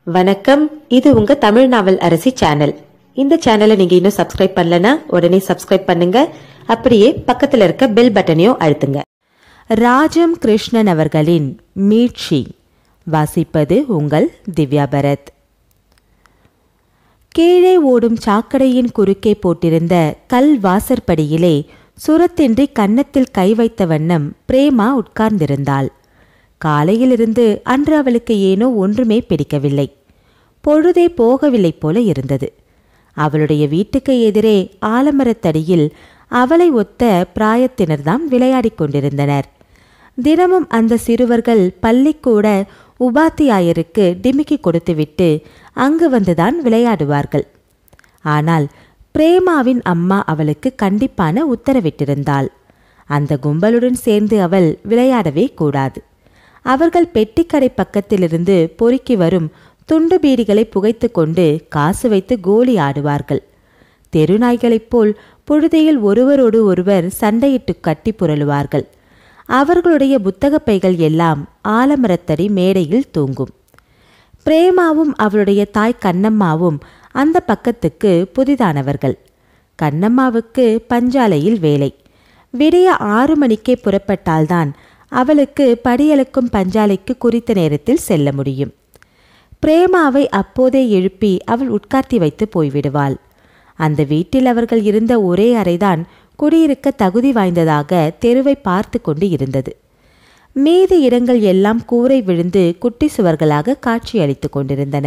வணக்கம் இது உங்க தமிழ் நாவல் அரசி சேனல் இந்த சேனலை நீங்க இன்னும் சப்ஸ்கிரைப் பண்ணலனா உடனே சப்ஸ்கிரைப் பண்ணுங்க அப்படியே பக்கத்துல இருக்க பெல் பட்டனையும் அழுத்துங்க ராஜம் கிருஷ்ணன் அவர்களின் மீட்சி வாசிப்பது உங்கள் திவ்யா பரத் கீழே ஓடும் சாக்கடையின் குறுக்கே போட்டிருந்த கல் வாசற்படியிலே சுரத்தின்றி கன்னத்தில் கை வைத்த வண்ணம் பிரேமா உட்கார்ந்திருந்தாள் காலையிலிருந்து அன்று அவளுக்கு ஏனோ ஒன்றுமே பிடிக்கவில்லை பொழுதே போகவில்லை போல இருந்தது அவளுடைய வீட்டுக்கு எதிரே ஆலமரத்தடியில் அவளை ஒத்த பிராயத்தினர்தாம் விளையாடிக் கொண்டிருந்தனர் தினமும் அந்த சிறுவர்கள் பள்ளிக்கூட உபாத்தியாயருக்கு டிமிக்கி கொடுத்துவிட்டு அங்கு வந்துதான் விளையாடுவார்கள் ஆனால் பிரேமாவின் அம்மா அவளுக்கு கண்டிப்பான உத்தரவிட்டிருந்தாள் அந்த கும்பலுடன் சேர்ந்து அவள் விளையாடவே கூடாது அவர்கள் பெட்டிக்கடை பக்கத்திலிருந்து பொறுக்கி வரும் துண்டு பீடிகளை புகைத்து கொண்டு காசு வைத்து கோலி ஆடுவார்கள் தெருநாய்களைப் போல் புழுதியில் ஒருவரோடு ஒருவர் சண்டையிட்டு கட்டி புரளுவார்கள் அவர்களுடைய புத்தகப் பைகள் எல்லாம் ஆலமரத்தடி மேடையில் தூங்கும் பிரேமாவும் அவளுடைய தாய் கண்ணம்மாவும் அந்த பக்கத்துக்கு புதிதானவர்கள் கண்ணம்மாவுக்கு பஞ்சாலையில் வேலை விடிய ஆறு மணிக்கே புறப்பட்டால்தான் அவளுக்கு படியளக்கும் பஞ்சாலைக்கு குறித்த நேரத்தில் செல்ல முடியும் பிரேமாவை அப்போதே எழுப்பி அவள் உட்கார்த்தி வைத்து போய்விடுவாள் அந்த வீட்டில் அவர்கள் இருந்த ஒரே அறைதான் குடியிருக்க தகுதி வாய்ந்ததாக தெருவை பார்த்து கொண்டு இருந்தது மீதி இடங்கள் எல்லாம் கூரை விழுந்து குட்டி சுவர்களாக காட்சியளித்துக் கொண்டிருந்தன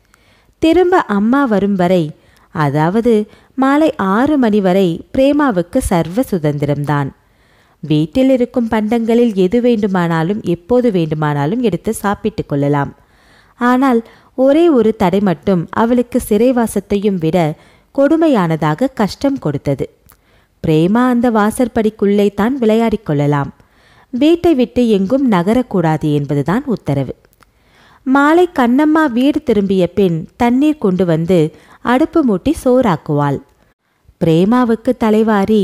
திரும்ப அம்மா வரும் வரை அதாவது மாலை ஆறு மணி வரை பிரேமாவுக்கு சர்வ சுதந்திரம்தான் வீட்டில் இருக்கும் பண்டங்களில் எது வேண்டுமானாலும் எப்போது வேண்டுமானாலும் எடுத்து சாப்பிட்டுக் கொள்ளலாம் ஆனால் ஒரே ஒரு தடை மட்டும் அவளுக்கு சிறைவாசத்தையும் விட கொடுமையானதாக கஷ்டம் கொடுத்தது பிரேமா அந்த வாசற்படிக்குள்ளே தான் விளையாடிக் கொள்ளலாம் வீட்டை விட்டு எங்கும் நகரக்கூடாது என்பதுதான் உத்தரவு மாலை கண்ணம்மா வீடு திரும்பிய பின் தண்ணீர் கொண்டு வந்து அடுப்பு மூட்டி சோறாக்குவாள் பிரேமாவுக்கு தலைவாரி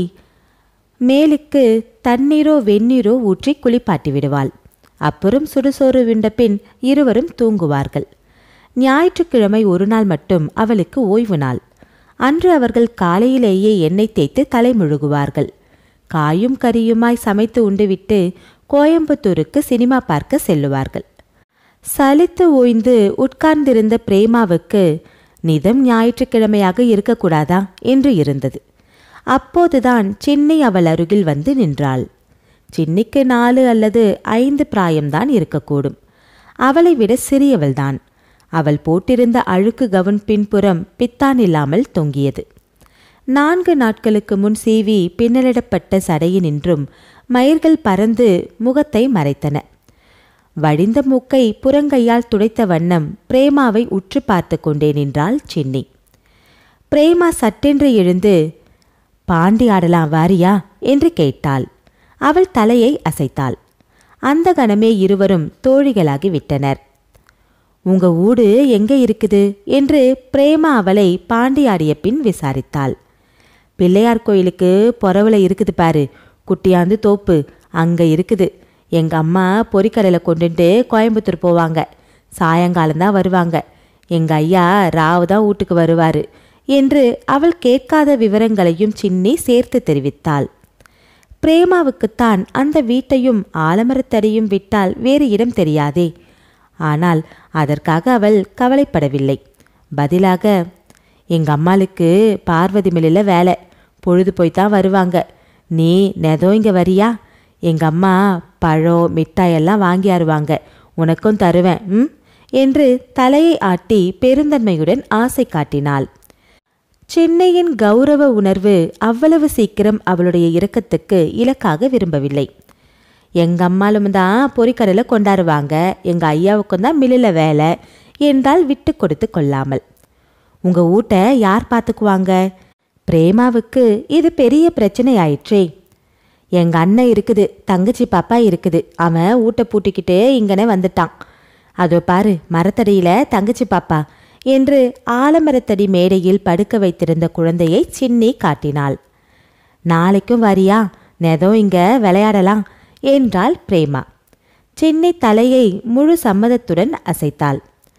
மேலுக்கு தண்ணீரோ வெந்நீரோ ஊற்றி குளிப்பாட்டி விடுவாள் அப்புறம் சுடுசோறு விண்ட பின் இருவரும் தூங்குவார்கள் ஞாயிற்றுக்கிழமை ஒரு நாள் மட்டும் அவளுக்கு ஓய்வு நாள் அன்று அவர்கள் காலையிலேயே எண்ணெய் தேய்த்து தலை முழுகுவார்கள் காயும் கரியுமாய் சமைத்து உண்டுவிட்டு கோயம்புத்தூருக்கு சினிமா பார்க்க செல்லுவார்கள் சலித்து ஓய்ந்து உட்கார்ந்திருந்த பிரேமாவுக்கு நிதம் ஞாயிற்றுக்கிழமையாக இருக்கக்கூடாதா என்று இருந்தது அப்போதுதான் சின்னி அவள் அருகில் வந்து நின்றாள் சின்னிக்கு நாலு அல்லது ஐந்து பிராயம்தான் இருக்கக்கூடும் அவளை விட சிறியவள்தான் அவள் போட்டிருந்த அழுக்கு கவுன் பின்புறம் பித்தான் இல்லாமல் தொங்கியது நான்கு நாட்களுக்கு முன் சீவி பின்னலிடப்பட்ட சடையினின்றும் மயிர்கள் பறந்து முகத்தை மறைத்தன வடிந்த மூக்கை புறங்கையால் துடைத்த வண்ணம் பிரேமாவை உற்று பார்த்து கொண்டே நின்றாள் சின்னி பிரேமா சட்டென்று எழுந்து பாண்டி ஆடலாம் வாரியா என்று கேட்டாள் அவள் தலையை அசைத்தாள் அந்த கணமே இருவரும் தோழிகளாகி விட்டனர் உங்க ஊடு எங்க இருக்குது என்று பிரேமா அவளை பாண்டியாடிய பின் விசாரித்தாள் பிள்ளையார் கோயிலுக்கு பொறவுல இருக்குது பாரு குட்டியாந்து தோப்பு அங்க இருக்குது எங்க அம்மா பொறிக்கடையில் கொண்டுட்டு கோயம்புத்தூர் போவாங்க சாயங்காலம்தான் வருவாங்க எங்க ஐயா ராவு தான் வீட்டுக்கு வருவாரு என்று அவள் கேட்காத விவரங்களையும் சின்னி சேர்த்து தெரிவித்தாள் பிரேமாவுக்குத்தான் அந்த வீட்டையும் ஆலமரத்தடியும் விட்டால் வேறு இடம் தெரியாதே ஆனால் அதற்காக அவள் கவலைப்படவில்லை பதிலாக எங்க அம்மாளுக்கு பார்வதி மில்லில் வேலை பொழுது போய்த்தான் வருவாங்க நீ நெதோ இங்க வரியா எங்க அம்மா பழம் மிட்டாயெல்லாம் வாங்கியாருவாங்க உனக்கும் தருவேன் ம் என்று தலையை ஆட்டி பெருந்தன்மையுடன் ஆசை காட்டினாள் சென்னையின் கௌரவ உணர்வு அவ்வளவு சீக்கிரம் அவளுடைய இரக்கத்துக்கு இலக்காக விரும்பவில்லை எங்க அம்மாலும் தான் பொறிக்கடையில் கொண்டாடுவாங்க எங்க ஐயாவுக்கும் தான் மில்லில் வேலை என்றால் விட்டு கொடுத்து கொள்ளாமல் உங்க வீட்டை யார் பார்த்துக்குவாங்க பிரேமாவுக்கு இது பெரிய பிரச்சனை ஆயிற்றே எங்க அண்ணன் இருக்குது தங்கச்சி பாப்பா இருக்குது அவன் ஊட்ட பூட்டிக்கிட்டு இங்கனே வந்துட்டான் அதோ பாரு மரத்தடியில தங்கச்சி பாப்பா என்று ஆலமரத்தடி மேடையில் படுக்க வைத்திருந்த குழந்தையை சின்னி காட்டினாள் நாளைக்கும் வரியா நெதோ இங்க விளையாடலாம் என்றாள் பிரேமா சின்னி தலையை முழு சம்மதத்துடன் அசைத்தாள்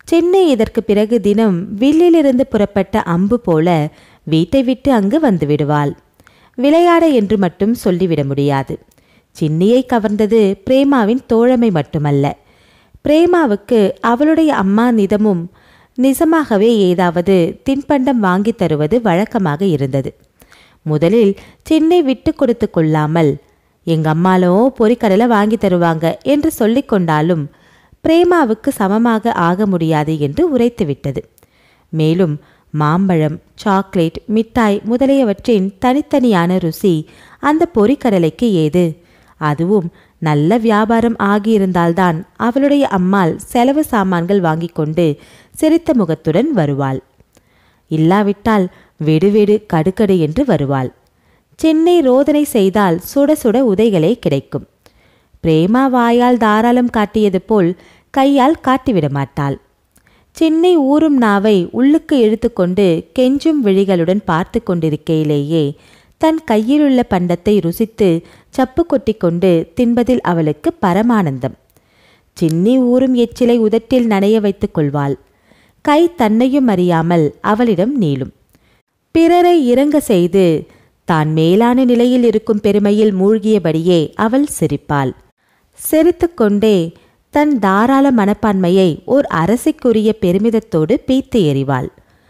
சென்னை இதற்கு பிறகு தினம் வில்லிலிருந்து புறப்பட்ட அம்பு போல வீட்டை விட்டு அங்கு வந்து விடுவாள் விளையாட என்று மட்டும் சொல்லிவிட முடியாது சின்னியை கவர்ந்தது பிரேமாவின் தோழமை மட்டுமல்ல பிரேமாவுக்கு அவளுடைய அம்மா நிதமும் நிஜமாகவே ஏதாவது தின்பண்டம் வாங்கி தருவது வழக்கமாக இருந்தது முதலில் சின்னை விட்டு கொடுத்து கொள்ளாமல் எங்க அம்மாலும் பொறிக்கடலை வாங்கி தருவாங்க என்று சொல்லிக் கொண்டாலும் பிரேமாவுக்கு சமமாக ஆக முடியாது என்று உரைத்துவிட்டது மேலும் மாம்பழம் சாக்லேட் மிட்டாய் முதலியவற்றின் தனித்தனியான ருசி அந்த பொறிக்கடலைக்கு ஏது அதுவும் நல்ல வியாபாரம் ஆகியிருந்தால்தான் அவளுடைய அம்மாள் செலவு சாமான்கள் வாங்கிக் கொண்டு சிரித்த முகத்துடன் வருவாள் இல்லாவிட்டால் வெடுவெடு கடுக்கடு என்று வருவாள் சென்னை ரோதனை செய்தால் சுட சுட உதைகளே கிடைக்கும் பிரேமா வாயால் தாராளம் காட்டியது போல் கையால் காட்டிவிட மாட்டாள் சென்னை ஊறும் நாவை உள்ளுக்கு இழுத்துக்கொண்டு கெஞ்சும் விழிகளுடன் பார்த்து கொண்டிருக்கையிலேயே தன் கையிலுள்ள பண்டத்தை ருசித்து சப்பு கொட்டிக்கொண்டு தின்பதில் அவளுக்கு பரமானந்தம் சின்னி ஊறும் எச்சிலை உதட்டில் நனைய வைத்துக் கொள்வாள் கை தன்னையும் அறியாமல் அவளிடம் நீளும் பிறரை இறங்க செய்து தான் மேலான நிலையில் இருக்கும் பெருமையில் மூழ்கியபடியே அவள் சிரிப்பாள் சிரித்துக்கொண்டே தன் தாராள மனப்பான்மையை ஓர் அரசிக்குரிய பெருமிதத்தோடு பீத்து எறிவாள்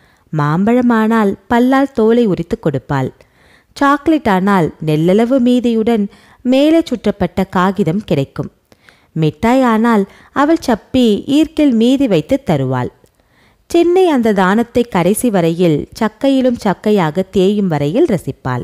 மாம்பழமானால் பல்லால் தோலை உரித்து கொடுப்பாள் சாக்லேட் ஆனால் நெல்லளவு மீதியுடன் மேலே சுற்றப்பட்ட காகிதம் கிடைக்கும் மிட்டாய் ஆனால் அவள் சப்பி ஈர்க்கில் மீதி வைத்து தருவாள் சென்னை அந்த தானத்தை கடைசி வரையில் சக்கையிலும் சக்கையாக தேயும் வரையில் ரசிப்பாள்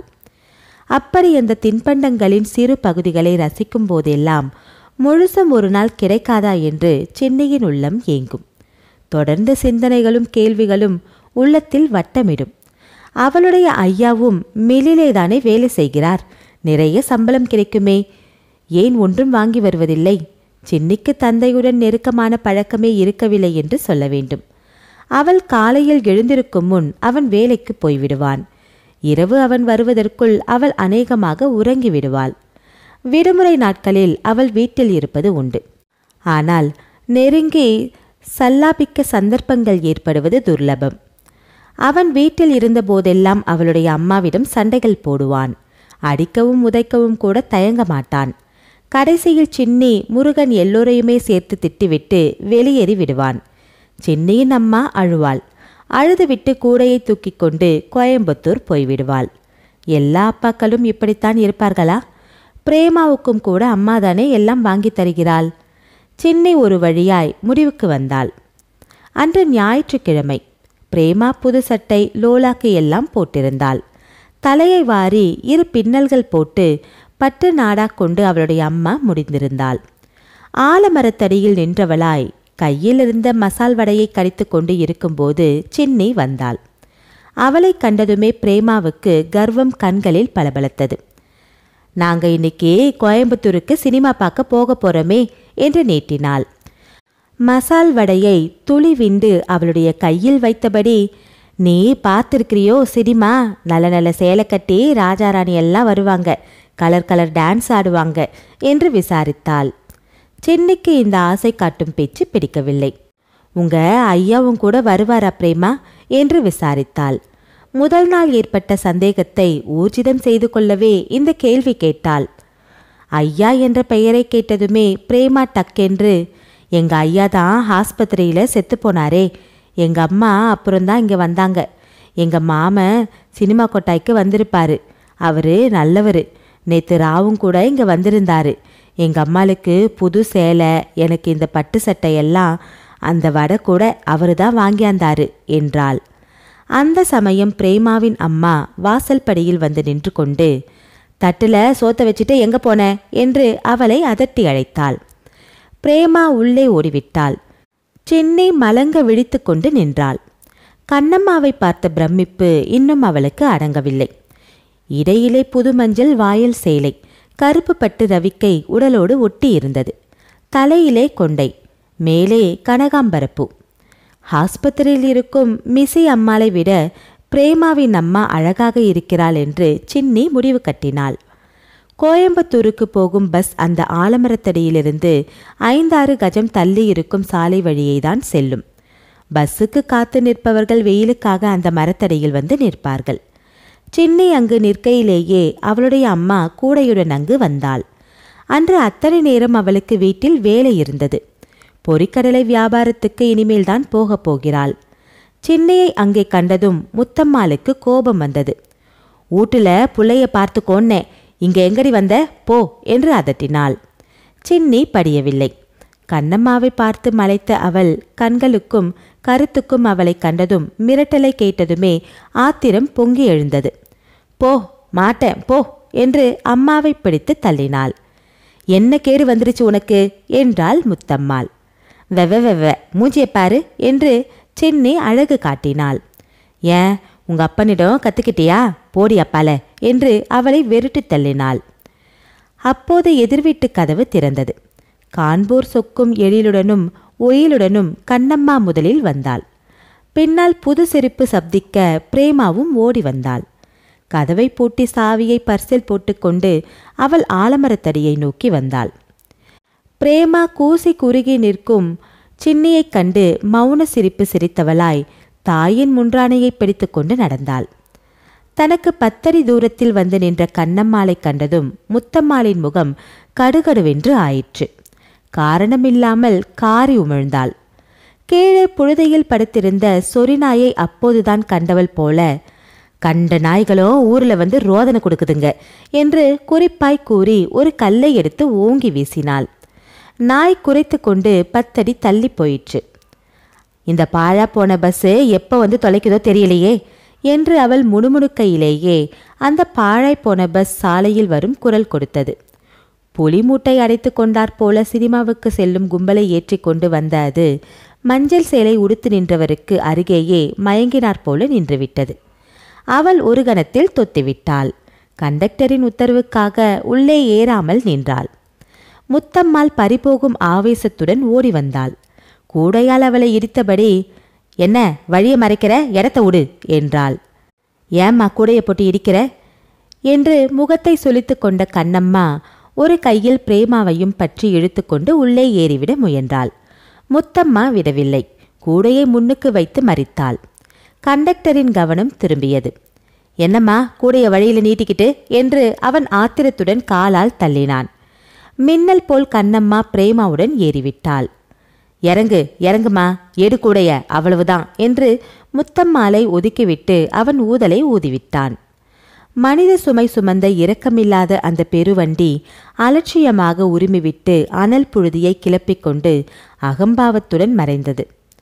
அப்படி அந்த தின்பண்டங்களின் சிறு பகுதிகளை ரசிக்கும் போதெல்லாம் முழுசும் ஒரு நாள் கிடைக்காதா என்று சென்னையின் உள்ளம் ஏங்கும் தொடர்ந்த சிந்தனைகளும் கேள்விகளும் உள்ளத்தில் வட்டமிடும் அவளுடைய ஐயாவும் மில்லிலேதானே வேலை செய்கிறார் நிறைய சம்பளம் கிடைக்குமே ஏன் ஒன்றும் வாங்கி வருவதில்லை சின்னிக்கு தந்தையுடன் நெருக்கமான பழக்கமே இருக்கவில்லை என்று சொல்ல வேண்டும் அவள் காலையில் எழுந்திருக்கும் முன் அவன் வேலைக்கு போய்விடுவான் இரவு அவன் வருவதற்குள் அவள் அநேகமாக உறங்கி விடுவாள் விடுமுறை நாட்களில் அவள் வீட்டில் இருப்பது உண்டு ஆனால் நெருங்கி சல்லாபிக்க சந்தர்ப்பங்கள் ஏற்படுவது துர்லபம் அவன் வீட்டில் இருந்தபோதெல்லாம் அவளுடைய அம்மாவிடம் சண்டைகள் போடுவான் அடிக்கவும் உதைக்கவும் கூட தயங்க மாட்டான் கடைசியில் சின்னி முருகன் எல்லோரையுமே சேர்த்து திட்டிவிட்டு வெளியேறி விடுவான் சின்னியின் அம்மா அழுவாள் அழுதுவிட்டு கூடையை தூக்கிக் கொண்டு கோயம்புத்தூர் போய்விடுவாள் எல்லா அப்பாக்களும் இப்படித்தான் இருப்பார்களா பிரேமாவுக்கும் கூட அம்மாதானே எல்லாம் வாங்கி தருகிறாள் சின்னி ஒரு வழியாய் முடிவுக்கு வந்தாள் அன்று ஞாயிற்றுக்கிழமை பிரேமா புது சட்டை லோலாக்கு எல்லாம் போட்டிருந்தாள் தலையை வாரி இரு பின்னல்கள் போட்டு பட்டு நாடா கொண்டு அவளுடைய அம்மா முடிந்திருந்தாள் ஆலமரத்தடியில் நின்றவளாய் கையில் இருந்த மசால் வடையை கடித்து கொண்டு இருக்கும்போது சின்னி வந்தாள் அவளை கண்டதுமே பிரேமாவுக்கு கர்வம் கண்களில் பளபளத்தது நாங்க இன்னைக்கு கோயம்புத்தூருக்கு சினிமா பார்க்க போக போறோமே என்று நீட்டினாள் மசால் வடையை துளி விண்டு அவளுடைய கையில் வைத்தபடி நீ பார்த்துருக்கிறியோ சினிமா நல்ல நல்ல சேலை கட்டி ராஜாராணி எல்லாம் வருவாங்க கலர் கலர் டான்ஸ் ஆடுவாங்க என்று விசாரித்தாள் சென்னைக்கு இந்த ஆசை காட்டும் பேச்சு பிடிக்கவில்லை உங்க ஐயாவும் கூட வருவாரா பிரேமா என்று விசாரித்தாள் முதல் நாள் ஏற்பட்ட சந்தேகத்தை ஊர்ஜிதம் செய்து கொள்ளவே இந்த கேள்வி கேட்டாள் ஐயா என்ற பெயரை கேட்டதுமே பிரேமா டக்கென்று எங்க ஐயா தான் ஆஸ்பத்திரியில செத்து போனாரே எங்க அம்மா அப்புறம்தான் இங்க வந்தாங்க எங்க மாமன் சினிமா கொட்டாய்க்கு வந்திருப்பாரு அவரு நல்லவர் நேத்து ராவும் கூட இங்க வந்திருந்தாரு எங்க அம்மாளுக்கு புது சேலை எனக்கு இந்த பட்டு சட்டையெல்லாம் அந்த வடை கூட அவரு தான் வாங்கியாந்தாரு என்றாள் அந்த சமயம் பிரேமாவின் அம்மா வாசல் படியில் வந்து நின்று கொண்டு தட்டுல சோத்த வச்சுட்டு எங்க போன என்று அவளை அதட்டி அழைத்தாள் பிரேமா உள்ளே ஓடிவிட்டாள் சென்னை மலங்க விழித்து கொண்டு நின்றாள் கண்ணம்மாவை பார்த்த பிரமிப்பு இன்னும் அவளுக்கு அடங்கவில்லை இடையிலே புது மஞ்சள் வாயில் சேலை கருப்பு பட்டு ரவிக்கை உடலோடு ஒட்டி இருந்தது தலையிலே கொண்டை மேலே கனகாம்பரப்பூ ஆஸ்பத்திரியில் இருக்கும் மிசி அம்மாளை விட பிரேமாவின் அம்மா அழகாக இருக்கிறாள் என்று சின்னி முடிவு கட்டினாள் கோயம்புத்தூருக்கு போகும் பஸ் அந்த ஆலமரத்தடியிலிருந்து ஐந்தாறு கஜம் தள்ளி இருக்கும் சாலை வழியை தான் செல்லும் பஸ்ஸுக்கு காத்து நிற்பவர்கள் வெயிலுக்காக அந்த மரத்தடியில் வந்து நிற்பார்கள் சின்னி அங்கு நிற்கையிலேயே அவளுடைய அம்மா கூடையுடன் அங்கு வந்தாள் அன்று அத்தனை நேரம் அவளுக்கு வீட்டில் வேலை இருந்தது பொறிக்கடலை வியாபாரத்துக்கு இனிமேல் தான் போகப் போகிறாள் சின்னையை அங்கே கண்டதும் முத்தம்மாளுக்கு கோபம் வந்தது வீட்டுல புள்ளைய பார்த்துக்கோன்னே இங்க எங்கடி வந்த போ என்று அதட்டினாள் சின்னி படியவில்லை கண்ணம்மாவை பார்த்து மலைத்த அவள் கண்களுக்கும் கருத்துக்கும் அவளை கண்டதும் மிரட்டலை கேட்டதுமே ஆத்திரம் பொங்கி எழுந்தது போ மாட்டேன் போ என்று அம்மாவை பிடித்து தள்ளினாள் என்ன கேடு வந்துருச்சு உனக்கு என்றாள் முத்தம்மாள் வெவ வெவ மூஞ்சியை பாரு என்று சின்னி அழகு காட்டினாள் ஏன் உங்க அப்பனிடம் கத்துக்கிட்டியா போடி அப்பால என்று அவளை வெறுட்டு தள்ளினாள் அப்போது எதிர்வீட்டு கதவு திறந்தது காண்போர் சொக்கும் எழிலுடனும் ஒயிலுடனும் கண்ணம்மா முதலில் வந்தாள் பின்னால் புது சிரிப்பு சப்திக்க பிரேமாவும் ஓடி வந்தாள் கதவை பூட்டி சாவியை பர்சில் போட்டுக்கொண்டு அவள் ஆலமரத்தடியை நோக்கி வந்தாள் பிரேமா கூசி குறுகி நிற்கும் சின்னியைக் கண்டு மௌன சிரிப்பு சிரித்தவளாய் தாயின் முன்றானையை பிடித்துக்கொண்டு நடந்தாள் தனக்கு பத்தடி தூரத்தில் வந்து நின்ற கண்ணம்மாளைக் கண்டதும் முத்தம்மாளின் முகம் கடுகடுவென்று ஆயிற்று காரணமில்லாமல் காரி உமிழ்ந்தாள் கீழே புழுதையில் படுத்திருந்த சொரிநாயை அப்போதுதான் கண்டவள் போல கண்ட நாய்களோ ஊர்ல வந்து ரோதனை கொடுக்குதுங்க என்று குறிப்பாய் கூறி ஒரு கல்லை எடுத்து ஓங்கி வீசினாள் நாய் குறைத்து கொண்டு பத்தடி தள்ளி போயிற்று இந்த பாழா போன பஸ்ஸு எப்போ வந்து தொலைக்குதோ தெரியலையே என்று அவள் முணுமுணுக்கையிலேயே அந்த பாழாய் போன பஸ் சாலையில் வரும் குரல் கொடுத்தது புலி மூட்டை அடைத்து கொண்டாற் போல சினிமாவுக்கு செல்லும் கும்பலை ஏற்றி கொண்டு வந்த அது மஞ்சள் சேலை உடுத்து நின்றவருக்கு அருகேயே மயங்கினாற் போல நின்றுவிட்டது அவள் ஒரு கணத்தில் தொத்திவிட்டாள் கண்டக்டரின் உத்தரவுக்காக உள்ளே ஏறாமல் நின்றாள் முத்தம்மாள் பறிபோகும் ஆவேசத்துடன் ஓடி வந்தாள் கூடையால் அவளை இடித்தபடி என்ன வழியை மறைக்கிற இடத்த விடு என்றாள் ஏம்மா கூடைய போட்டு இடிக்கிற என்று முகத்தை சுளித்து கொண்ட கண்ணம்மா ஒரு கையில் பிரேமாவையும் பற்றி இழுத்துக்கொண்டு உள்ளே ஏறிவிட முயன்றாள் முத்தம்மா விடவில்லை கூடையை முன்னுக்கு வைத்து மறித்தாள் கண்டக்டரின் கவனம் திரும்பியது என்னம்மா கூடைய வழியில் நீட்டிக்கிட்டு என்று அவன் ஆத்திரத்துடன் காலால் தள்ளினான் மின்னல் போல் கண்ணம்மா பிரேமாவுடன் ஏறிவிட்டாள் இறங்கு இறங்குமா எடு கூடைய அவ்வளவுதான் என்று முத்தம்மாளை ஒதுக்கிவிட்டு அவன் ஊதலை ஊதிவிட்டான் மனித சுமை சுமந்த இரக்கமில்லாத அந்த பெருவண்டி அலட்சியமாக உரிமிவிட்டு அனல் புழுதியை கிளப்பிக்கொண்டு அகம்பாவத்துடன் மறைந்தது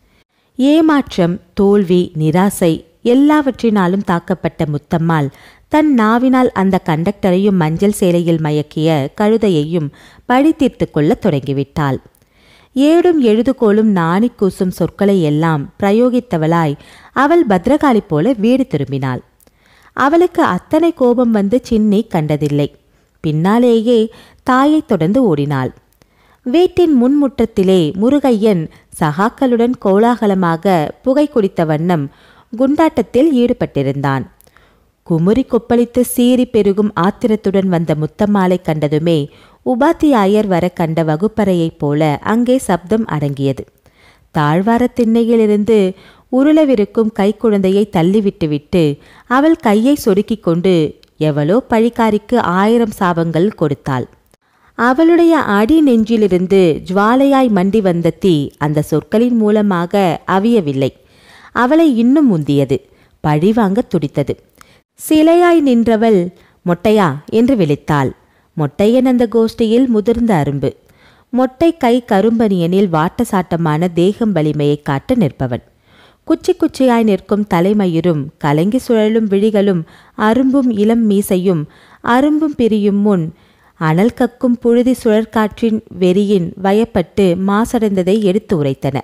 ஏமாற்றம் தோல்வி நிராசை எல்லாவற்றினாலும் தாக்கப்பட்ட முத்தம்மாள் தன் நாவினால் அந்த கண்டக்டரையும் மஞ்சள் சேலையில் மயக்கிய கழுதையையும் பழி தீர்த்து கொள்ளத் தொடங்கிவிட்டாள் ஏடும் எழுதுகோலும் நாணி கூசும் சொற்களை எல்லாம் பிரயோகித்தவளாய் அவள் பத்ரகாளி போல வீடு திரும்பினாள் அவளுக்கு அத்தனை கோபம் வந்து சின்னி கண்டதில்லை பின்னாலேயே தாயைத் தொடர்ந்து ஓடினாள் வீட்டின் முன்முற்றத்திலே முருகையன் சகாக்களுடன் கோலாகலமாக புகை குடித்த வண்ணம் குண்டாட்டத்தில் ஈடுபட்டிருந்தான் குமுறி கொப்பளித்து சீறி பெருகும் ஆத்திரத்துடன் வந்த முத்தம்மாளை கண்டதுமே உபாத்தியாயர் வர கண்ட வகுப்பறையைப் போல அங்கே சப்தம் அடங்கியது தாழ்வார திண்ணையிலிருந்து உருளவிருக்கும் கைக்குழந்தையை தள்ளிவிட்டுவிட்டு அவள் கையை சொடுக்கிக் கொண்டு எவளோ பழிக்காரிக்கு ஆயிரம் சாபங்கள் கொடுத்தாள் அவளுடைய அடி நெஞ்சிலிருந்து ஜுவாலையாய் மண்டி வந்த தீ அந்த சொற்களின் மூலமாக அவியவில்லை அவளை இன்னும் முந்தியது பழிவாங்க துடித்தது சிலையாய் நின்றவள் மொட்டையா என்று விழித்தாள் மொட்டையன் அந்த கோஷ்டியில் முதிர்ந்த அரும்பு மொட்டை கை கரும்பனியனில் வாட்டசாட்டமான தேகம் வலிமையை காட்ட நிற்பவன் குச்சி குச்சியாய் நிற்கும் தலைமயிரும் கலங்கி சுழலும் விழிகளும் அரும்பும் இளம் மீசையும் அரும்பும் பிரியும் முன் அனல் கக்கும் புழுதி சுழற்காற்றின் வெறியின் வயப்பட்டு மாசடைந்ததை எடுத்து உரைத்தன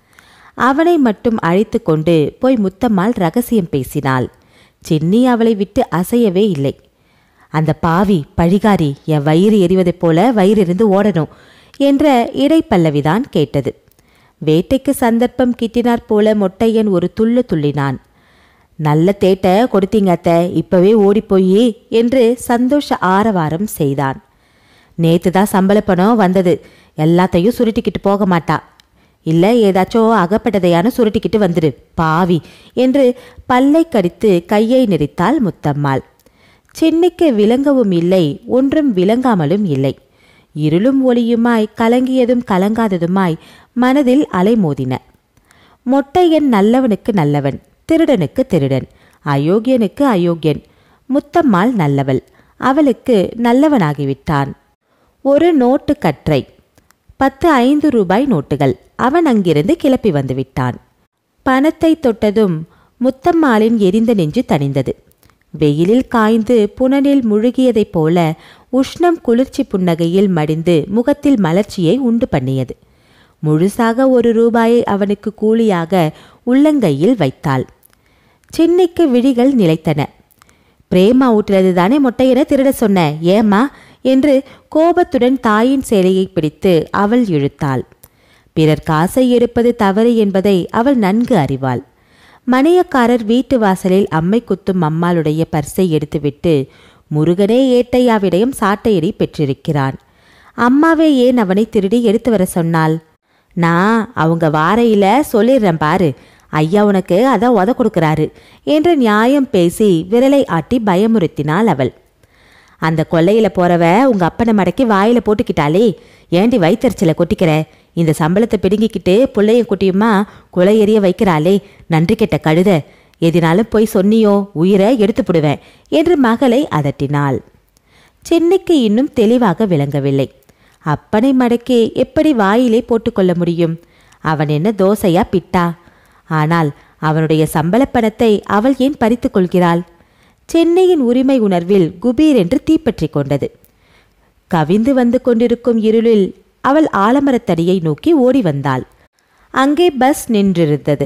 அவனை மட்டும் அழைத்து கொண்டு போய் முத்தம்மாள் ரகசியம் பேசினாள் சின்னி அவளை விட்டு அசையவே இல்லை அந்த பாவி பழிகாரி என் வயிறு எரிவதைப் போல வயிறிருந்து ஓடணும் என்ற இடைப்பல்லவிதான் கேட்டது வேட்டைக்கு சந்தர்ப்பம் கிட்டினாற் போல மொட்டையன் ஒரு துள்ளு துள்ளினான் நல்ல தேட்ட கொடுத்தீங்க அத்தை இப்பவே ஓடிப்போயி என்று சந்தோஷ ஆரவாரம் செய்தான் நேத்து தான் சம்பள பணம் வந்தது எல்லாத்தையும் சுருட்டிக்கிட்டு போக மாட்டா இல்ல ஏதாச்சும் அகப்பட்டதையான சுருட்டிக்கிட்டு வந்துடு பாவி என்று பல்லை கடித்து கையை நெறித்தாள் முத்தம்மாள் சின்னிக்கு விளங்கவும் இல்லை ஒன்றும் விளங்காமலும் இல்லை இருளும் ஒளியுமாய் கலங்கியதும் கலங்காததுமாய் மனதில் அலைமோதின மொட்டையன் நல்லவனுக்கு நல்லவன் திருடனுக்கு திருடன் அயோக்கியனுக்கு அயோக்கியன் முத்தம்மாள் நல்லவள் அவளுக்கு நல்லவனாகிவிட்டான் ஒரு நோட்டு கற்றை பத்து ஐந்து ரூபாய் நோட்டுகள் அவன் அங்கிருந்து கிளப்பி வந்து விட்டான் பணத்தை தொட்டதும் முத்தம்மாளின் எரிந்த நெஞ்சு தணிந்தது வெயிலில் காய்ந்து புனலில் முழுகியதைப் போல உஷ்ணம் குளிர்ச்சி புன்னகையில் மடிந்து முகத்தில் மலர்ச்சியை உண்டு பண்ணியது முழுசாக ஒரு ரூபாயை அவனுக்கு கூலியாக உள்ளங்கையில் வைத்தாள் சின்னிக்கு விழிகள் நிலைத்தன பிரேமா ஊட்டுறது தானே மொட்டையென திருட சொன்ன ஏம்மா என்று கோபத்துடன் தாயின் சேலையை பிடித்து அவள் இழுத்தாள் பிறர் காசை எடுப்பது தவறு என்பதை அவள் நன்கு அறிவாள் மணியக்காரர் வீட்டு வாசலில் அம்மை குத்தும் அம்மாளுடைய பர்ஸை எடுத்துவிட்டு முருகனே ஏட்டையாவிடையும் சாட்டையடி பெற்றிருக்கிறான் அம்மாவே ஏன் அவனை திருடி எடுத்து வர சொன்னாள் நான் அவங்க வாரையில சொல்லிடுறேன் பாரு ஐயா உனக்கு அதான் உத கொடுக்கறாரு என்று நியாயம் பேசி விரலை ஆட்டி பயமுறுத்தினாள் அவள் அந்த கொல்லையில போறவ உங்க அப்பனை மடக்கி வாயில போட்டுக்கிட்டாளே ஏண்டி வயிற்றுச்சல கொட்டிக்கிற இந்த சம்பளத்தை பிடுங்கிக்கிட்டு புள்ளையும் குட்டியுமா குலை எறிய வைக்கிறாளே நன்றி கெட்ட கழுத எதினாலும் போய் சொன்னியோ உயிரை எடுத்துப்புடுவேன் என்று மகளை அதட்டினாள் சென்னைக்கு இன்னும் தெளிவாக விளங்கவில்லை அப்பனை மடக்கி எப்படி வாயிலே போட்டுக்கொள்ள முடியும் அவன் என்ன தோசையா பிட்டா ஆனால் அவனுடைய சம்பளப் பணத்தை அவள் ஏன் பறித்துக் கொள்கிறாள் சென்னையின் உரிமை உணர்வில் குபீர் என்று தீப்பற்றிக் கொண்டது கவிந்து வந்து கொண்டிருக்கும் இருளில் அவள் ஆலமரத்தடியை நோக்கி ஓடி வந்தாள் அங்கே பஸ் நின்றிருந்தது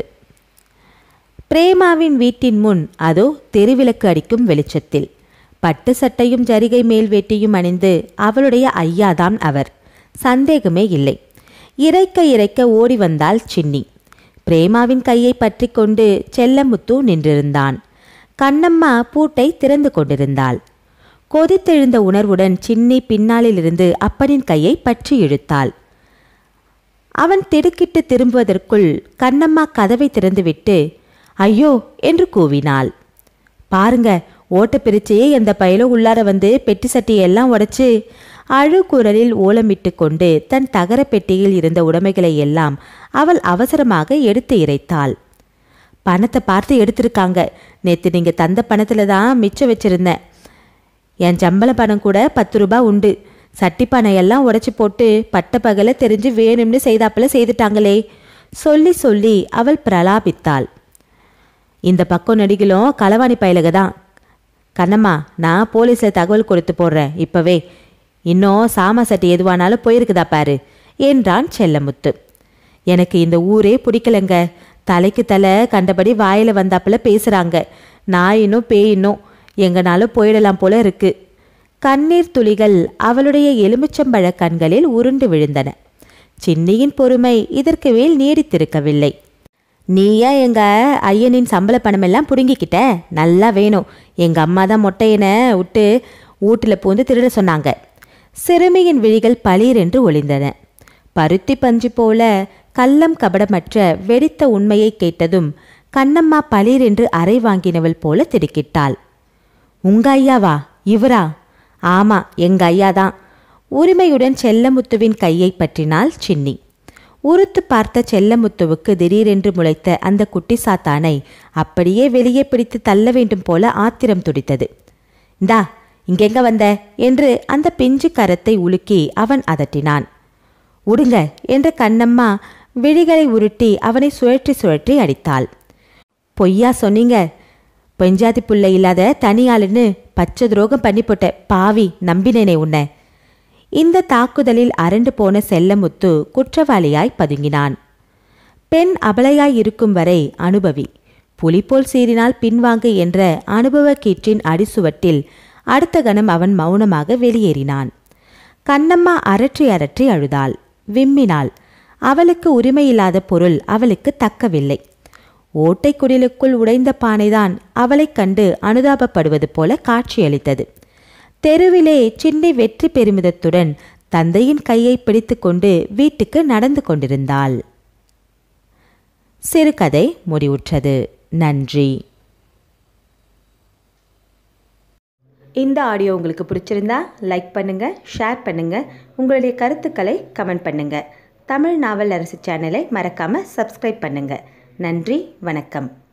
பிரேமாவின் வீட்டின் முன் அதோ தெருவிளக்கு அடிக்கும் வெளிச்சத்தில் பட்டு சட்டையும் ஜரிகை மேல் வேட்டியும் அணிந்து அவளுடைய ஐயாதான் அவர் சந்தேகமே இல்லை இறைக்க இறைக்க ஓடி வந்தாள் சின்னி பிரேமாவின் கையை பற்றி கொண்டு செல்லமுத்து நின்றிருந்தான் கண்ணம்மா பூட்டை திறந்து கொண்டிருந்தாள் கொதித்தெழுந்த உணர்வுடன் சின்னி பின்னாலிலிருந்து அப்பனின் கையை பற்றி இழுத்தாள் அவன் திடுக்கிட்டு திரும்புவதற்குள் கண்ணம்மா கதவை திறந்துவிட்டு ஐயோ என்று கூவினாள் பாருங்க ஓட்ட பிரிச்சு அந்த பயலோ உள்ளார வந்து பெட்டி சட்டியெல்லாம் உடைச்சு அழுகுரலில் ஓலமிட்டு கொண்டு தன் தகர பெட்டியில் இருந்த உடைமைகளை எல்லாம் அவள் அவசரமாக எடுத்து இறைத்தாள் பணத்தை பார்த்து எடுத்திருக்காங்க நேத்து நீங்க தந்த பணத்துல தான் மிச்சம் வச்சிருந்தேன் என் சம்பள பணம் கூட பத்து ரூபாய் உண்டு சட்டி பனையெல்லாம் உடைச்சு போட்டு பட்ட பகல தெரிஞ்சு வேணும்னு செய்தாப்புல செய்துட்டாங்களே சொல்லி சொல்லி அவள் பிரலாபித்தாள் இந்த பக்கம் நடிகளும் களவாணி பயலுக தான் கண்ணம்மா நான் போலீஸில் தகவல் கொடுத்து போடுறேன் இப்பவே இன்னும் சாமா சட்டி எதுவானாலும் போயிருக்குதா பாரு என்றான் செல்லமுத்து எனக்கு இந்த ஊரே பிடிக்கலங்க தலைக்கு தலை கண்டபடி வாயில வந்தாப்புல பேசுறாங்க நாயினும் பேயினும் எங்கனாலும் போயிடலாம் போல இருக்கு கண்ணீர் துளிகள் அவளுடைய எலுமிச்சம்பழ கண்களில் உருண்டு விழுந்தன சின்னியின் பொறுமை இதற்கு மேல் நீடித்திருக்கவில்லை நீயா எங்க ஐயனின் சம்பள பணமெல்லாம் புடுங்கிக்கிட்ட நல்லா வேணும் எங்க அம்மா தான் மொட்டையனை விட்டு வீட்டுல பூந்து திருட சொன்னாங்க சிறுமியின் விழிகள் பளீரென்று ஒளிந்தன பருத்தி பஞ்சு போல கள்ளம் கபடமற்ற வெடித்த உண்மையை கேட்டதும் கண்ணம்மா பளீரென்று அறை வாங்கினவள் போல திடுக்கிட்டாள் உங்க ஐயாவா இவரா ஆமா எங்க ஐயாதான் உரிமையுடன் செல்லமுத்துவின் கையை பற்றினாள் சின்னி உறுத்து பார்த்த செல்லமுத்துவுக்கு திடீரென்று முளைத்த அந்த குட்டி சாத்தானை அப்படியே வெளியே பிடித்து தள்ள வேண்டும் போல ஆத்திரம் துடித்தது இந்தா இங்கெங்க வந்த என்று அந்த பிஞ்சு கரத்தை உலுக்கி அவன் அதட்டினான் உடுங்க என்ற கண்ணம்மா விழிகளை உருட்டி அவனை சுழற்றி சுழற்றி அடித்தாள் பொய்யா சொன்னீங்க பெஞ்சாதி புள்ள இல்லாத தனியாளுன்னு பச்சை துரோகம் பண்ணி போட்ட பாவி நம்பினேனே உன்னை இந்த தாக்குதலில் அரண்டு போன செல்லமுத்து குற்றவாளியாய் பதுங்கினான் பெண் அபலையாய் இருக்கும் வரை அனுபவி புலிபோல் சீறினால் பின்வாங்கு என்ற அனுபவ கீற்றின் அடிசுவட்டில் அடுத்த கணம் அவன் மௌனமாக வெளியேறினான் கண்ணம்மா அரற்றி அரற்றி அழுதாள் விம்மினாள் அவளுக்கு உரிமையில்லாத பொருள் அவளுக்கு தக்கவில்லை ஓட்டை குடிலுக்குள் உடைந்த பானைதான் அவளைக் கண்டு அனுதாபப்படுவது போல காட்சியளித்தது தெருவிலே சின்னை வெற்றி பெருமிதத்துடன் தந்தையின் கையை பிடித்துக்கொண்டு வீட்டுக்கு நடந்து கொண்டிருந்தாள் சிறுகதை முடிவுற்றது நன்றி இந்த ஆடியோ உங்களுக்கு பிடிச்சிருந்தா லைக் பண்ணுங்க ஷேர் பண்ணுங்க உங்களுடைய கருத்துக்களை கமெண்ட் பண்ணுங்க தமிழ் நாவல் அரசு சேனலை மறக்காம சப்ஸ்கிரைப் பண்ணுங்க நன்றி வணக்கம்